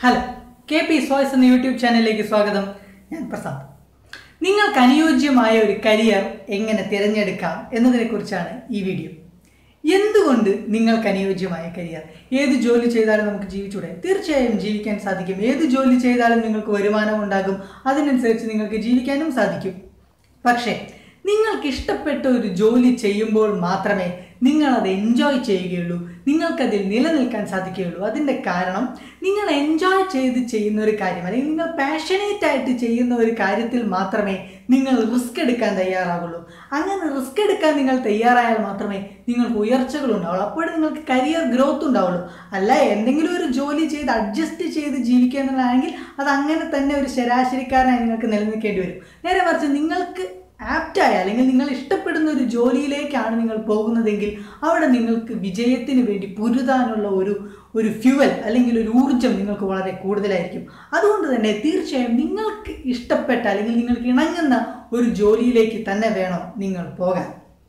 hello K P സോയ്സ് എന്ന YouTube ചാനലിലേക്ക് സ്വാഗതം ഞാൻ പ്രസാദ് നിങ്ങൾക്ക് അനുയോജ്യമായ ഒരു കരിയർ എങ്ങനെ തിരഞ്ഞെടുക്കാം എന്നതിനെക്കുറിച്ചാണ് ഈ വീഡിയോ എന്തുകൊണ്ട് നിങ്ങൾക്ക് അനുയോജ്യമായ കരിയർ ഏത് ജോലി ചെയ്താലും നമുക്ക് ജീവിച്ചൂടെ തീർച്ചയായും ജീവിക്കാൻ സാധിക്കും ഏത് ജോലി ചെയ്താലും നിങ്ങൾക്ക് വരുമാനം ഉണ്ടാകും അതിനനുസരിച്ച് നിങ്ങൾക്ക് ജീവിക്കാനും സാധിക്കും പക്ഷേ നിങ്ങൾക്ക് ഇഷ്ടപ്പെട്ട ഒരു ജോലി ചെയ്യുമ്പോൾ മാത്രമേ നിങ്ങൾ അത് എൻജോയ് ചെയ്യുകയുള്ളൂ നിങ്ങൾക്കതിൽ നിലനിൽക്കാൻ സാധിക്കുകയുള്ളൂ അതിൻ്റെ കാരണം നിങ്ങൾ എൻജോയ് ചെയ്ത് ചെയ്യുന്ന ഒരു കാര്യം അല്ലെങ്കിൽ നിങ്ങൾ പാഷനേറ്റ് ആയിട്ട് ചെയ്യുന്ന ഒരു കാര്യത്തിൽ മാത്രമേ നിങ്ങൾ റിസ്ക് എടുക്കാൻ തയ്യാറാകുള്ളൂ അങ്ങനെ റിസ്ക് എടുക്കാൻ നിങ്ങൾ തയ്യാറായാൽ മാത്രമേ നിങ്ങൾക്ക് ഉയർച്ചകൾ ഉണ്ടാവുള്ളൂ അപ്പോൾ നിങ്ങൾക്ക് കരിയർ ഗ്രോത്ത് ഉണ്ടാവുള്ളൂ അല്ല എന്തെങ്കിലും ഒരു ജോലി ചെയ്ത് അഡ്ജസ്റ്റ് ചെയ്ത് ജീവിക്കുക എന്നുള്ളതാണെങ്കിൽ അത് അങ്ങനെ തന്നെ ഒരു ശരാശരിക്കാരനായി നിങ്ങൾക്ക് നിലനിൽക്കേണ്ടി വരും നേരെ മറിച്ച് നിങ്ങൾക്ക് ആപ്റ്റായ അല്ലെങ്കിൽ നിങ്ങൾ ഇഷ്ടപ്പെടുന്ന ഒരു ജോലിയിലേക്കാണ് നിങ്ങൾ പോകുന്നതെങ്കിൽ അവിടെ നിങ്ങൾക്ക് വിജയത്തിന് വേണ്ടി പൊരുതാനുള്ള ഒരു ഒരു ഫ്യുവൽ അല്ലെങ്കിൽ ഒരു ഊർജം നിങ്ങൾക്ക് വളരെ കൂടുതലായിരിക്കും അതുകൊണ്ട് തന്നെ തീർച്ചയായും നിങ്ങൾക്ക് ഇഷ്ടപ്പെട്ട അല്ലെങ്കിൽ നിങ്ങൾക്ക് ഇണങ്ങുന്ന ഒരു ജോലിയിലേക്ക് തന്നെ വേണം നിങ്ങൾ പോകാൻ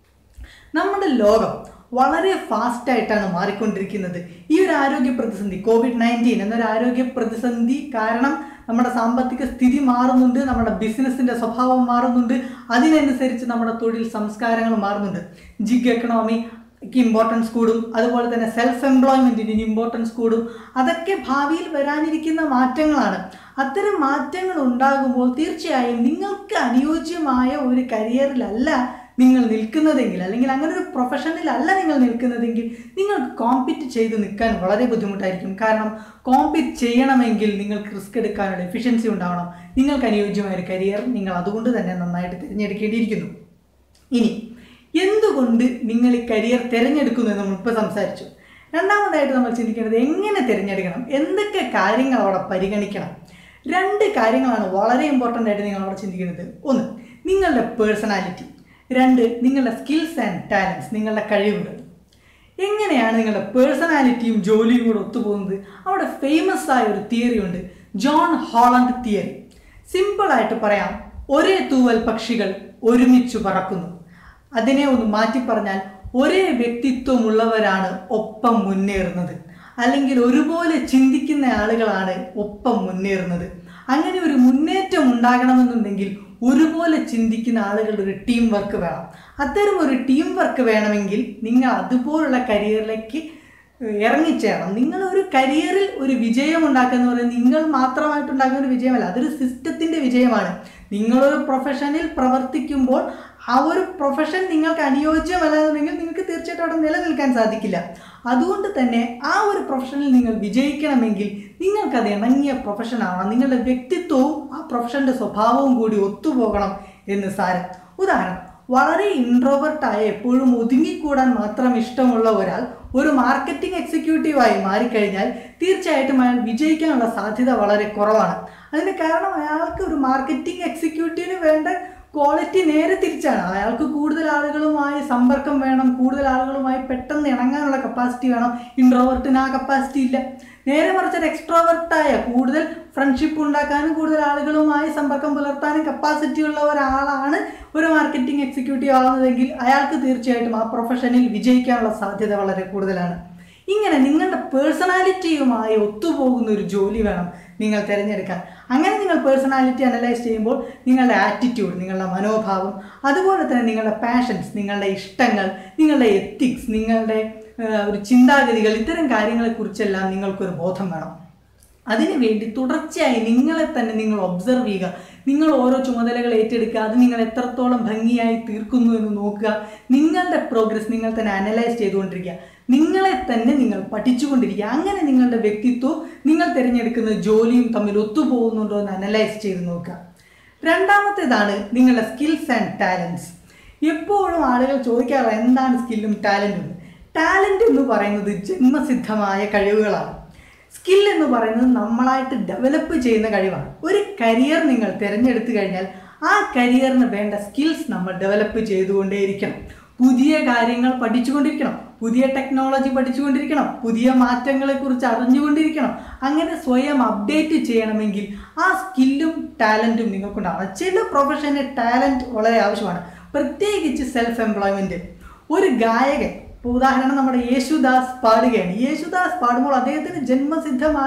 നമ്മുടെ ലോകം വളരെ ഫാസ്റ്റ് ആയിട്ടാണ് മാറിക്കൊണ്ടിരിക്കുന്നത് ഈ ഒരു ആരോഗ്യ പ്രതിസന്ധി കോവിഡ് നയൻറ്റീൻ എന്നൊരു ആരോഗ്യ പ്രതിസന്ധി കാരണം നമ്മുടെ സാമ്പത്തിക സ്ഥിതി മാറുന്നുണ്ട് നമ്മുടെ ബിസിനസ്സിൻ്റെ സ്വഭാവം മാറുന്നുണ്ട് അതിനനുസരിച്ച് നമ്മുടെ തൊഴിൽ സംസ്കാരങ്ങൾ മാറുന്നുണ്ട് ജിഗ് എക്കണോമി ഇമ്പോർട്ടൻസ് കൂടും അതുപോലെ തന്നെ സെൽഫ് എംപ്ലോയ്മെൻറ്റിന് ഇമ്പോർട്ടൻസ് കൂടും അതൊക്കെ ഭാവിയിൽ വരാനിരിക്കുന്ന മാറ്റങ്ങളാണ് അത്തരം മാറ്റങ്ങൾ ഉണ്ടാകുമ്പോൾ തീർച്ചയായും നിങ്ങൾക്ക് അനുയോജ്യമായ ഒരു കരിയറിലല്ല നിങ്ങൾ നിൽക്കുന്നതെങ്കിൽ അല്ലെങ്കിൽ അങ്ങനെ ഒരു പ്രൊഫഷനിലല്ല നിങ്ങൾ നിൽക്കുന്നതെങ്കിൽ നിങ്ങൾക്ക് കോമ്പീറ്റ് ചെയ്ത് നിൽക്കാൻ വളരെ ബുദ്ധിമുട്ടായിരിക്കും കാരണം കോമ്പീറ്റ് ചെയ്യണമെങ്കിൽ നിങ്ങൾക്ക് റിസ്ക് എടുക്കാനുള്ള എഫിഷ്യൻസി ഉണ്ടാവണം നിങ്ങൾക്ക് അനുയോജ്യമായ ഒരു കരിയർ നിങ്ങൾ അതുകൊണ്ട് തന്നെ നന്നായിട്ട് തിരഞ്ഞെടുക്കേണ്ടിയിരിക്കുന്നു ഇനി എന്തുകൊണ്ട് നിങ്ങൾ ഈ കരിയർ തിരഞ്ഞെടുക്കുന്നു എന്ന് നമ്മൾ ഇപ്പോൾ സംസാരിച്ചു രണ്ടാമതായിട്ട് നമ്മൾ ചിന്തിക്കേണ്ടത് എങ്ങനെ തിരഞ്ഞെടുക്കണം എന്തൊക്കെ കാര്യങ്ങൾ അവിടെ പരിഗണിക്കണം രണ്ട് കാര്യങ്ങളാണ് വളരെ ഇമ്പോർട്ടൻ്റ് ആയിട്ട് നിങ്ങൾ അവിടെ ചിന്തിക്കുന്നത് ഒന്ന് നിങ്ങളുടെ പേഴ്സണാലിറ്റി രണ്ട് നിങ്ങളുടെ സ്കിൽസ് ആൻഡ് ടാലൻസ് നിങ്ങളുടെ കഴിവുകൾ എങ്ങനെയാണ് നിങ്ങളുടെ പേഴ്സണാലിറ്റിയും ജോലിയും കൂടെ ഒത്തുപോകുന്നത് അവിടെ ഫേമസ് ആയ ഒരു തിയറി ഉണ്ട് ജോൺ ഹോളണ്ട് തിയറി സിമ്പിളായിട്ട് പറയാം ഒരേ തൂവൽ പക്ഷികൾ ഒരുമിച്ച് പറക്കുന്നു അതിനെ ഒന്ന് മാറ്റി പറഞ്ഞാൽ ഒരേ വ്യക്തിത്വമുള്ളവരാണ് ഒപ്പം മുന്നേറുന്നത് അല്ലെങ്കിൽ ഒരുപോലെ ചിന്തിക്കുന്ന ആളുകളാണ് ഒപ്പം മുന്നേറുന്നത് അങ്ങനെ ഒരു മുന്നേറ്റം ഉണ്ടാകണമെന്നുണ്ടെങ്കിൽ ഒരുപോലെ ചിന്തിക്കുന്ന ആളുകളുടെ ഒരു ടീം വർക്ക് വേണം അത്തരം ഒരു ടീം വർക്ക് വേണമെങ്കിൽ നിങ്ങൾ അതുപോലുള്ള കരിയറിലേക്ക് ഇറങ്ങിച്ചേരണം നിങ്ങൾ ഒരു കരിയറിൽ ഒരു വിജയം ഉണ്ടാക്കുക എന്ന് പറയുന്നത് നിങ്ങൾ മാത്രമായിട്ട് ഉണ്ടാക്കുന്ന ഒരു വിജയമല്ല അതൊരു സിസ്റ്റത്തിൻ്റെ വിജയമാണ് നിങ്ങളൊരു പ്രൊഫഷനിൽ പ്രവർത്തിക്കുമ്പോൾ ആ ഒരു പ്രൊഫഷൻ നിങ്ങൾക്ക് അനുയോജ്യമല്ലാന്നുണ്ടെങ്കിൽ നിങ്ങൾക്ക് തീർച്ചയായിട്ടും അവിടെ നിലനിൽക്കാൻ സാധിക്കില്ല അതുകൊണ്ട് തന്നെ ആ ഒരു പ്രൊഫഷനിൽ നിങ്ങൾ വിജയിക്കണമെങ്കിൽ നിങ്ങൾക്കത് ഇണങ്ങിയ പ്രൊഫഷൻ ആവണം നിങ്ങളുടെ വ്യക്തിത്വവും ആ പ്രൊഫഷൻ്റെ സ്വഭാവവും കൂടി ഒത്തുപോകണം എന്ന് സാരം ഉദാഹരണം വളരെ ഇൻട്രോവേർട്ടായ എപ്പോഴും ഒതുങ്ങിക്കൂടാൻ മാത്രം ഇഷ്ടമുള്ള ഒരാൾ ഒരു മാർക്കറ്റിംഗ് എക്സിക്യൂട്ടീവായി മാറിക്കഴിഞ്ഞാൽ തീർച്ചയായിട്ടും അയാൾ വിജയിക്കാനുള്ള സാധ്യത വളരെ കുറവാണ് അതിന് കാരണം അയാൾക്ക് ഒരു മാർക്കറ്റിംഗ് എക്സിക്യൂട്ടീവിന് വേണ്ട ക്വാളിറ്റി നേരെ തിരിച്ചാണ് അയാൾക്ക് കൂടുതൽ ആളുകളുമായി സമ്പർക്കം വേണം കൂടുതൽ ആളുകളുമായി പെട്ടെന്ന് ഇണങ്ങാനുള്ള കപ്പാസിറ്റി വേണം ഇൻട്രോവേർട്ടിന് ആ കപ്പാസിറ്റി ഇല്ല നേരെ മറിച്ച് ഒരു എക്സ്ട്രോവേർട്ടായ കൂടുതൽ ഫ്രണ്ട്ഷിപ്പ് ഉണ്ടാക്കാനും കൂടുതൽ ആളുകളുമായി സമ്പർക്കം പുലർത്താനും കപ്പാസിറ്റി ഉള്ള ഒരാളാണ് ഒരു മാർക്കറ്റിംഗ് എക്സിക്യൂട്ടീവ് ആവുന്നതെങ്കിൽ അയാൾക്ക് തീർച്ചയായിട്ടും ആ പ്രൊഫഷനിൽ വിജയിക്കാനുള്ള സാധ്യത വളരെ കൂടുതലാണ് ഇങ്ങനെ നിങ്ങളുടെ പേഴ്സണാലിറ്റിയുമായി ഒത്തുപോകുന്ന ഒരു ജോലി വേണം നിങ്ങൾ തിരഞ്ഞെടുക്കാൻ അങ്ങനെ നിങ്ങൾ പേഴ്സണാലിറ്റി അനലൈസ് ചെയ്യുമ്പോൾ നിങ്ങളുടെ ആറ്റിറ്റ്യൂഡ് നിങ്ങളുടെ മനോഭാവം അതുപോലെ തന്നെ നിങ്ങളുടെ പാഷൻസ് നിങ്ങളുടെ ഇഷ്ടങ്ങൾ നിങ്ങളുടെ എത്തിക്സ് നിങ്ങളുടെ ഒരു ചിന്താഗതികൾ ഇത്തരം കാര്യങ്ങളെക്കുറിച്ചെല്ലാം നിങ്ങൾക്കൊരു ബോധം വേണം അതിനുവേണ്ടി തുടർച്ചയായി നിങ്ങളെ തന്നെ നിങ്ങൾ ഒബ്സർവ് ചെയ്യുക നിങ്ങൾ ഓരോ ചുമതലകൾ ഏറ്റെടുക്കുക അത് നിങ്ങൾ എത്രത്തോളം ഭംഗിയായി തീർക്കുന്നു എന്ന് നോക്കുക നിങ്ങളുടെ പ്രോഗ്രസ് നിങ്ങൾ തന്നെ അനലൈസ് ചെയ്തുകൊണ്ടിരിക്കുക നിങ്ങളെ തന്നെ നിങ്ങൾ പഠിച്ചുകൊണ്ടിരിക്കുക അങ്ങനെ നിങ്ങളുടെ വ്യക്തിത്വവും നിങ്ങൾ തിരഞ്ഞെടുക്കുന്ന ജോലിയും തമ്മിൽ ഒത്തുപോകുന്നുണ്ടോ എന്ന് അനലൈസ് ചെയ്ത് നോക്കുക രണ്ടാമത്തേതാണ് നിങ്ങളുടെ സ്കിൽസ് ആൻഡ് ടാലൻസ് എപ്പോഴും ആളുകൾ ചോദിക്കാറ് എന്താണ് സ്കില്ലും ടാലൻറ്റും ടാലൻ്റ് എന്ന് പറയുന്നത് ജന്മസിദ്ധമായ കഴിവുകളാണ് സ്കിൽ എന്ന് പറയുന്നത് നമ്മളായിട്ട് ഡെവലപ്പ് ചെയ്യുന്ന കഴിവാണ് ഒരു കരിയർ നിങ്ങൾ തിരഞ്ഞെടുത്തു കഴിഞ്ഞാൽ ആ കരിയറിന് വേണ്ട സ്കിൽസ് നമ്മൾ ഡെവലപ്പ് ചെയ്തുകൊണ്ടേയിരിക്കണം പുതിയ കാര്യങ്ങൾ പഠിച്ചുകൊണ്ടിരിക്കണം പുതിയ ടെക്നോളജി പഠിച്ചുകൊണ്ടിരിക്കണം പുതിയ മാറ്റങ്ങളെക്കുറിച്ച് അറിഞ്ഞുകൊണ്ടിരിക്കണം അങ്ങനെ സ്വയം അപ്ഡേറ്റ് ചെയ്യണമെങ്കിൽ ആ സ്കില്ലും ടാലൻറ്റും നിങ്ങൾക്കുണ്ടാവണം ചില പ്രൊഫഷന് ടാലൻറ്റ് വളരെ ആവശ്യമാണ് പ്രത്യേകിച്ച് സെൽഫ് എംപ്ലോയ്മെൻറ്റ് ഒരു ഗായകൻ ഇപ്പോൾ ഉദാഹരണം നമ്മുടെ യേശുദാസ് പാടുകയാണ് യേശുദാസ് പാടുമ്പോൾ അദ്ദേഹത്തിന് ജന്മസിദ്ധമായി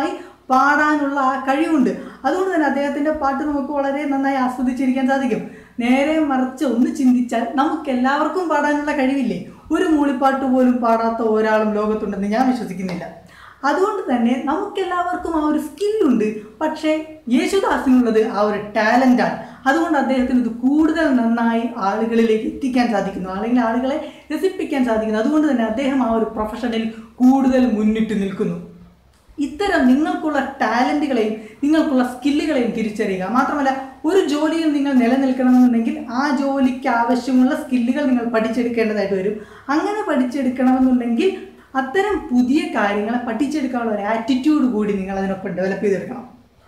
പാടാനുള്ള ആ കഴിവുണ്ട് അതുകൊണ്ട് തന്നെ അദ്ദേഹത്തിൻ്റെ പാട്ട് നമുക്ക് വളരെ നന്നായി ആസ്വദിച്ചിരിക്കാൻ സാധിക്കും നേരെ മറിച്ച് ഒന്ന് ചിന്തിച്ചാൽ നമുക്ക് എല്ലാവർക്കും പാടാനുള്ള കഴിവില്ലേ ഒരു മൂളിപ്പാട്ട് പോലും പാടാത്ത ഒരാളും ലോകത്തുണ്ടെന്ന് ഞാൻ വിശ്വസിക്കുന്നില്ല അതുകൊണ്ട് തന്നെ നമുക്കെല്ലാവർക്കും ആ ഒരു സ്കില്ലുണ്ട് പക്ഷേ യേശുദാസിനുള്ളത് ആ ഒരു ടാലൻ്റാണ് അതുകൊണ്ട് അദ്ദേഹത്തിന് ഇത് കൂടുതൽ നന്നായി ആളുകളിലേക്ക് എത്തിക്കാൻ സാധിക്കുന്നു അല്ലെങ്കിൽ ആളുകളെ രസിപ്പിക്കാൻ സാധിക്കുന്നു അതുകൊണ്ട് തന്നെ അദ്ദേഹം ആ ഒരു പ്രൊഫഷനിൽ കൂടുതൽ മുന്നിട്ട് നിൽക്കുന്നു ഇത്തരം നിങ്ങൾക്കുള്ള ടാലൻറ്റുകളെയും നിങ്ങൾക്കുള്ള സ്കില്ലുകളെയും തിരിച്ചറിയുക മാത്രമല്ല ഒരു ജോലിയിൽ നിങ്ങൾ നിലനിൽക്കണമെന്നുണ്ടെങ്കിൽ ആ ജോലിക്ക് ആവശ്യമുള്ള സ്കില്ലുകൾ നിങ്ങൾ പഠിച്ചെടുക്കേണ്ടതായിട്ട് വരും അങ്ങനെ പഠിച്ചെടുക്കണമെന്നുണ്ടെങ്കിൽ അത്തരം പുതിയ കാര്യങ്ങളെ പഠിച്ചെടുക്കാനുള്ള ഒരു ആറ്റിറ്റ്യൂഡ് കൂടി നിങ്ങൾ അതിനൊപ്പം ഡെവലപ്പ് ചെയ്തെടുക്കണം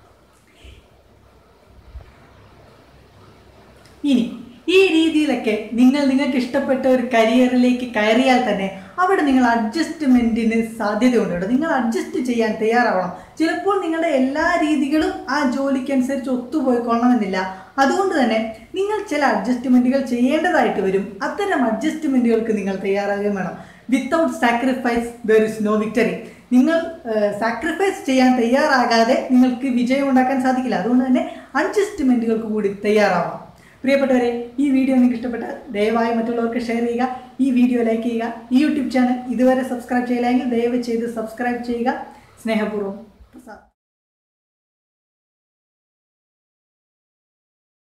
ഇനി ഈ രീതിയിലൊക്കെ നിങ്ങൾ നിങ്ങൾക്ക് ഇഷ്ടപ്പെട്ട ഒരു കരിയറിലേക്ക് കയറിയാൽ തന്നെ അവിടെ നിങ്ങൾ അഡ്ജസ്റ്റ്മെൻറ്റിന് സാധ്യതയുണ്ട് കേട്ടോ നിങ്ങൾ അഡ്ജസ്റ്റ് ചെയ്യാൻ തയ്യാറാവണം ചിലപ്പോൾ നിങ്ങളുടെ എല്ലാ രീതികളും ആ ജോലിക്കനുസരിച്ച് ഒത്തുപോയിക്കൊള്ളണമെന്നില്ല അതുകൊണ്ട് തന്നെ നിങ്ങൾ ചില അഡ്ജസ്റ്റ്മെൻറ്റുകൾ ചെയ്യേണ്ടതായിട്ട് വരും അത്തരം അഡ്ജസ്റ്റ്മെൻറ്റുകൾക്ക് നിങ്ങൾ തയ്യാറാകുകയും വേണം without sacrifice there is no victory നിങ്ങൾ സാക്രിഫൈസ് ചെയ്യാൻ തയ്യാറാകാതെ നിങ്ങൾക്ക് വിജയം ഉണ്ടാക്കാൻ സാധിക്കില്ല അതുകൊണ്ട് തന്നെ അഡ്ജസ്റ്റ്മെൻറ്റുകൾക്ക് കൂടി തയ്യാറാവാം പ്രിയപ്പെട്ടവരെ ഈ വീഡിയോ നിങ്ങൾക്ക് ഇഷ്ടപ്പെട്ടാൽ ദയവായി മറ്റുള്ളവർക്ക് ഷെയർ ചെയ്യുക ഈ വീഡിയോ ലൈക്ക് ചെയ്യുക ഈ യൂട്യൂബ് ചാനൽ ഇതുവരെ സബ്സ്ക്രൈബ് ചെയ്യില്ലെങ്കിൽ ദയവ് ചെയ്ത് സബ്സ്ക്രൈബ് ചെയ്യുക സ്നേഹപൂർവ്വം പ്രസാദ്